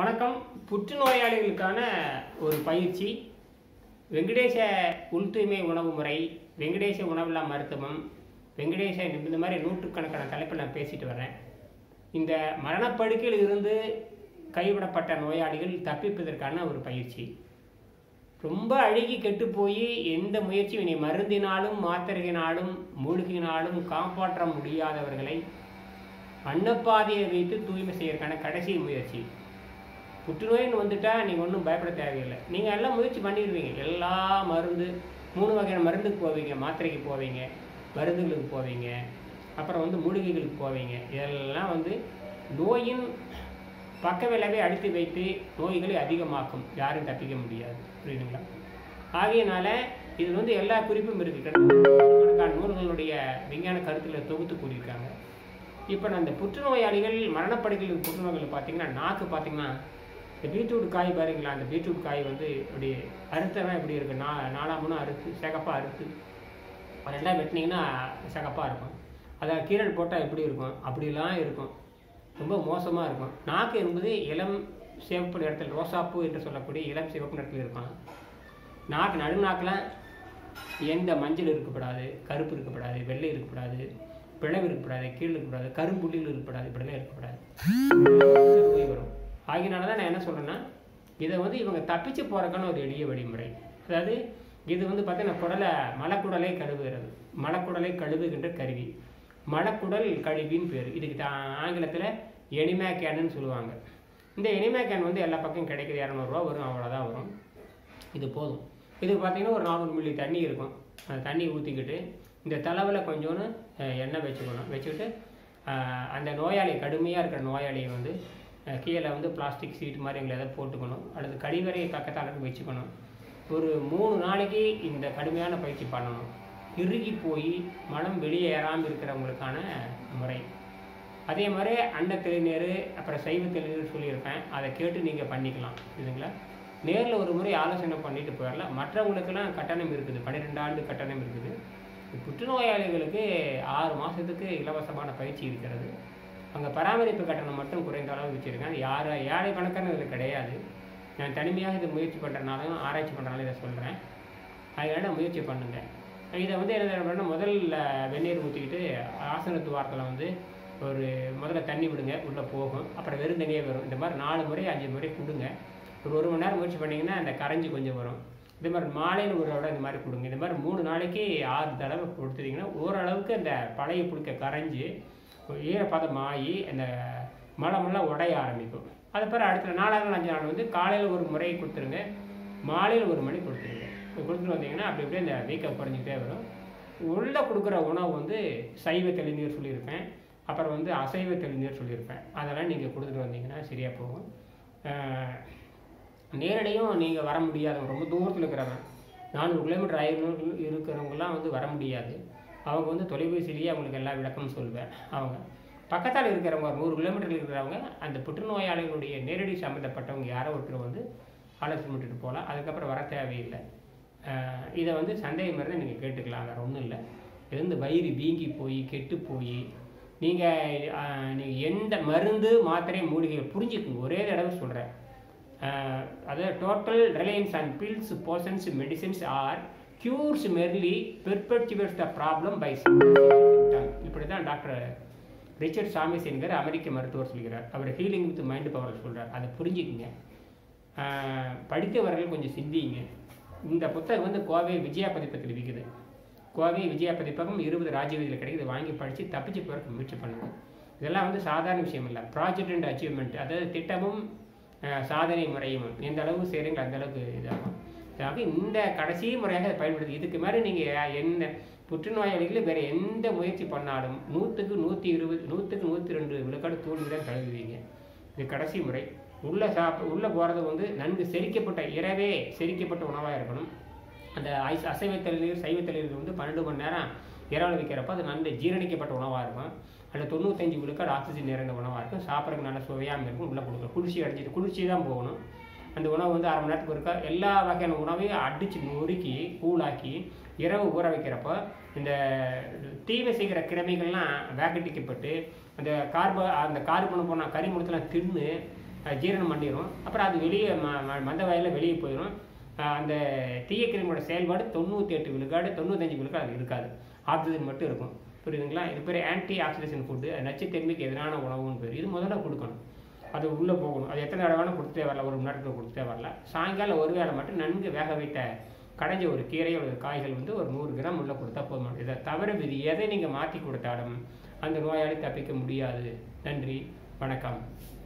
வணக்கம் புற்றுநோயாளிகளுக்கான ஒரு பயிற்சி வெங்கடேச உள் தூய்மை உணவு முறை வெங்கடேச உணவில்லா மருத்துவம் வெங்கடேச இந்த மாதிரி நூற்றுக்கணக்கான தலைப்பில் நான் பேசிட்டு வரேன் இந்த மரணப்படுக்கையில் இருந்து கைவிடப்பட்ட நோயாளிகள் தப்பிப்பதற்கான ஒரு பயிற்சி ரொம்ப அழுகி கெட்டு போய் எந்த முயற்சியும் இனி மருந்தினாலும் மாத்திரையினாலும் மூலிகையினாலும் காப்பாற்ற முடியாதவர்களை அன்னப்பாதையை வைத்து தூய்மை செய்யறதுக்கான கடைசி முயற்சி புற்றுநோயின்னு வந்துட்டா நீங்கள் ஒன்றும் பயப்பட தேவையில்லை நீங்கள் எல்லாம் முயற்சி பண்ணிடுவீங்க எல்லா மருந்து மூணு வகையான மருந்துக்கு போவீங்க மாத்திரைக்கு போவீங்க மருந்துகளுக்கு போவீங்க அப்புறம் வந்து மூலிகைகளுக்கு போவீங்க இதெல்லாம் வந்து நோயின் பக்க விளைவை அடித்து வைத்து நோய்களை அதிகமாக்கும் யாரும் தப்பிக்க முடியாது புரியுதுங்களா ஆகையினால இது வந்து எல்லா குறிப்பும் இருக்கு கணக்கான நூல்களுடைய விஞ்ஞான கருத்துல தொகுத்து கூறியிருக்காங்க இப்போ நான் இந்த புற்றுநோயாளிகள் மரணப்படுக்கையில் புற்றுநோய்கள் பார்த்தீங்கன்னா நாக்கு பார்த்தீங்கன்னா இந்த பீட்ரூட் காய் பாருங்களா அந்த பீட்ரூட் காய் வந்து இப்படி அறுத்தவன் எப்படி இருக்கு நா நாலாமனும் அறுத்து சிகப்பாக அறுத்து ரெண்டாக வெட்டினீங்கன்னா சிகப்பாக இருக்கும் அதை கீரல் போட்டால் எப்படி இருக்கும் அப்படிலாம் இருக்கும் ரொம்ப மோசமாக இருக்கும் நாக்கு என்பது இளம் சிவப்பு நிறத்தில் ரோசாப்பூ என்று சொல்லக்கூடிய இளம் சிவப்பு நிறத்தில் இருக்கும் நாக்கு நடுநாக்கில் எந்த மஞ்சள் இருக்கப்படாது கருப்பு இருக்கப்படாது வெள்ளை இருக்கப்படாது பிளவு இருக்கக்கூடாது கீழ் இருக்கக்கூடாது கரும்புள்ளிகள் இருக்கக்கூடாது இப்படிலாம் இருக்கக்கூடாது நோய் வரும் ஆகினால தான் நான் என்ன சொல்கிறேன்னா இதை வந்து இவங்க தப்பிச்சு போகிறக்கான ஒரு எளிய வழிமுறை அதாவது இது வந்து பார்த்தீங்கன்னா குடலை மலக்குடலை கழுவுகிறது மலக்குடலை கழுவுகின்ற கருவி மலக்குடல் கழுவின்னு பேர் இதுக்கு தா ஆங்கிலத்தில் எனிமே கேனுன்னு சொல்லுவாங்க இந்த எனிமே கேன் வந்து எல்லா பக்கம் கிடைக்குது இரநூறுவா வரும் அவ்வளோதான் வரும் இது போதும் இது பார்த்தீங்கன்னா ஒரு நானூறு மில்லி தண்ணி இருக்கும் அந்த தண்ணி ஊற்றிக்கிட்டு இந்த தலைவில் கொஞ்சோன்னு அஹ், எண்ணெய் வச்சுக்கணும் வச்சுக்கிட்டு அஹ், அந்த நோயாளி கடுமையாக இருக்கிற நோயாளியை வந்து அஹ், கீழே வந்து பிளாஸ்டிக் சீட் மாதிரி எங்களை எதாவது போட்டுக்கணும் அல்லது கழிவறை பக்கத்தால் வச்சுக்கணும் ஒரு மூணு நாளைக்கு இந்த கடுமையான பயிற்சி பண்ணணும் இறுகி போய் மனம் வெளியேறாமல் இருக்கிறவங்களுக்கான முறை அதே மாதிரி அன்ன தெளிநீர் அப்புறம் சைவ தெளிநீர் சொல்லியிருப்பேன் அதை கேட்டு நீங்கள் பண்ணிக்கலாம் இதுங்களா நேரில் ஒரு முறை ஆலோசனை பண்ணிட்டு போயிடலாம் மற்றவங்களுக்கெல்லாம் கட்டணம் இருக்குது பன்னிரெண்டு ஆண்டு கட்டணம் இருக்குது புற்றுநோயாளிகளுக்கு ஆறு மாதத்துக்கு இலவசமான பயிற்சி இருக்கிறது அங்கே பராமரிப்பு கட்டணம் மட்டும் குறைந்த அளவு வச்சுருக்கேன் அது யார் ஏழை கணக்கான இதில் கிடையாது நான் தனிமையாக இது முயற்சி பண்ணுறனாலும் ஆராய்ச்சி பண்ணுறனாலும் இதை சொல்கிறேன் அதனால முயற்சி பண்ணுங்கள் இதை வந்து என்ன பண்ண முதல்ல வெந்நீர் ஊற்றிக்கிட்டு ஆசன துவாரத்தில் வந்து ஒரு முதல்ல தண்ணி விடுங்க உள்ளே போகும் அப்புறம் வெறும் தண்ணியே வரும் இந்த மாதிரி நாலு முறை அஞ்சு முறை கொடுங்க ஒரு ஒரு மணி நேரம் முயற்சி பண்ணிங்கன்னா அந்த கரைஞ்சி கொஞ்சம் வரும் இதே மாதிரி மாலையில் ஒரு தடவை இந்த மாதிரி கொடுங்க இந்த மாதிரி மூணு நாளைக்கு ஆறு தடவை கொடுத்துட்டிங்கன்னா ஓரளவுக்கு அந்த பழைய புழுக்க கரைஞ்சி ஈரப்பதம் ஆகி அந்த மலமெல்லாம் உடைய ஆரம்பிக்கும் அது பிறகு அடுத்த நாலாவது நாள் அஞ்சு நாள் வந்து காலையில் ஒரு முறை கொடுத்துருங்க மாலையில் ஒரு மணி கொடுத்துருங்க இப்படி கொடுத்துட்டு வந்தீங்கன்னா அப்படி அப்படியே அந்த வீக்கம் குறைஞ்சிட்டே வரும் உள்ளே கொடுக்குற உணவு வந்து சைவ தெளிநீர் சொல்லியிருப்பேன் அப்புறம் வந்து அசைவ தெளிநீர் சொல்லியிருப்பேன் அதெல்லாம் நீங்கள் கொடுத்துட்டு வந்தீங்கன்னா சரியாக போகும் ஆஹ் நேரடியும் நீங்கள் வர முடியாதவங்க ரொம்ப தூரத்தில் இருக்கிறவங்க நானூறு கிலோமீட்டர் ஐநூறு இருக்கிறவங்கலாம் வந்து வர முடியாது அவங்க வந்து தொலைபேசியிலேயே அவங்களுக்கு எல்லா விளக்கமும் சொல்லுவேன் அவங்க பக்கத்தால் இருக்கிறவங்க ஒரு நூறு கிலோமீட்டர் இருக்கிறவங்க அந்த புற்றுநோயாளிகளுடைய நேரடி சம்மந்தப்பட்டவங்க யாரோ ஒருத்தர் வந்து ஆலோசனை விட்டுட்டு போகலாம் அதுக்கப்புறம் வர தேவையில்லை ஆஹ் இதை வந்து சந்தேகம் இருந்தால் நீங்கள் கேட்டுக்கலாம் வேறு ஒன்றும் இல்லை இது வந்து வயிறு வீங்கி போய் கெட்டு போய் நீங்கள் நீங்கள் எந்த மருந்து மாத்திரை மூலிகை புரிஞ்சுக்குங்க ஒரே தடவை சொல்கிறேன் அதாவது total reliance and pills potions medicines or cures merely perpetuates the problem by இப்படி தான் டாக்டர் ரிச்சர்ட் சாமிஸ் என்கிற அமெரிக்க மருத்துவர் சொல்கிறார் அவர் ஹீலிங் வித் மைண்ட் பவர் சொல்கிறார் அதை புரிஞ்சுக்குங்க ஆஹ் படித்தவர்கள் கொஞ்சம் சிந்திங்க இந்த புத்தகம் வந்து கோவை விஜயா பதிப்பகத்தில் விற்குது கோவை விஜயா பதிப்பகம் இருபது ராஜ்யவதியில் கிடைக்குது வாங்கி படித்து தப்பிச்சு போகிறதுக்கு முயற்சி பண்ணுங்க இதெல்லாம் வந்து சாதாரண விஷயம் இல்லை ப்ராஜெக்ட் அண்ட் அச்சீவ்மெண்ட் அதாவது திட்டமும் அஹ், சாதனை முறையும் எந்த அளவுக்கு செய்கிறீங்களோ அந்த அளவுக்கு இதாகும் ஆக இந்த கடைசி முறையாக அதை பயன்படுத்தி இதுக்கு மேலே நீங்கள் என்ன புற்றுநோயாளிகள் வேறு எந்த முயற்சி பண்ணாலும் நூற்றுக்கு நூற்றி இருபது நூற்றுக்கு நூற்றி ரெண்டு விழுக்காடு தூண்டி தான் கழுவுவீங்க இது கடைசி முறை உள்ளே சாப்பிட உள்ளே போகிறது வந்து நன்கு செரிக்கப்பட்ட இரவே செரிக்கப்பட்ட உணவாக இருக்கணும் அந்த ஐஸ் அசைவ தெளிநீர் சைவ தெளிநீர் வந்து பன்னெண்டு மணி நேரம் இரவில் வைக்கிறப்ப அது நன்கு ஜீரணிக்கப்பட்ட உணவாக இருக்கும் அதில் தொண்ணூத்தஞ்சு விழுக்காடு ஆக்சிஜன் நிறைந்த உணவாக இருக்கும் சாப்பிட்றதுக்கு நல்ல சுவையாகவும் இருக்கும் உள்ளே கொடுக்கும் குளிர்ச்சி அடிச்சிட்டு குளிர்ச்சி தான் போகணும் அந்த உணவு வந்து அரை மணி நேரத்துக்கு ஒருக்கா எல்லா வகையான உணவையும் அடித்து நொறுக்கி கூழாக்கி இரவு ஊற வைக்கிறப்போ இந்த தீமை செய்கிற கிருமிகள்லாம் வேகட்டிக்கப்பட்டு அந்த கார்ப அந்த கார்பன் போன கரிமுகத்தெல்லாம் தின்னு அஹ், ஜீரணம் பண்ணிடும் அப்புறம் அது வெளியே ம ம- மந்த வயலில் வெளியே போயிடும் அஹ், அந்த தீய கிருமியோட செயல்பாடு தொண்ணூற்றி எட்டு விழுக்காடு தொண்ணூத்தஞ்சு விழுக்காடு அது இருக்காது ஆக்சிஜன் மட்டும் இருக்கும் புரியுதுங்களா இது பேர் ஆன்டி ஆக்சிடேஷன் ஃபுட்டு நச்சுத்தன்மைக்கு எதிரான உணவுன்னு பேர் இது முதல்ல கொடுக்கணும் அது உள்ளே போகணும் அது எத்தனை தடவை வேணால் கொடுத்தே வரல ஒரு மணி நேரத்துக்கு கொடுத்தே வரல சாயங்காலம் ஒரு வேளை மட்டும் நன்கு வேக வைத்த கடைஞ்ச ஒரு கீரை ஒரு காய்கள் வந்து ஒரு நூறு கிராம் உள்ள கொடுத்தா போதும் இதை தவிர வேறு எதை நீங்கள் மாற்றி கொடுத்தாலும் அந்த நோயாளி தப்பிக்க முடியாது நன்றி வணக்கம்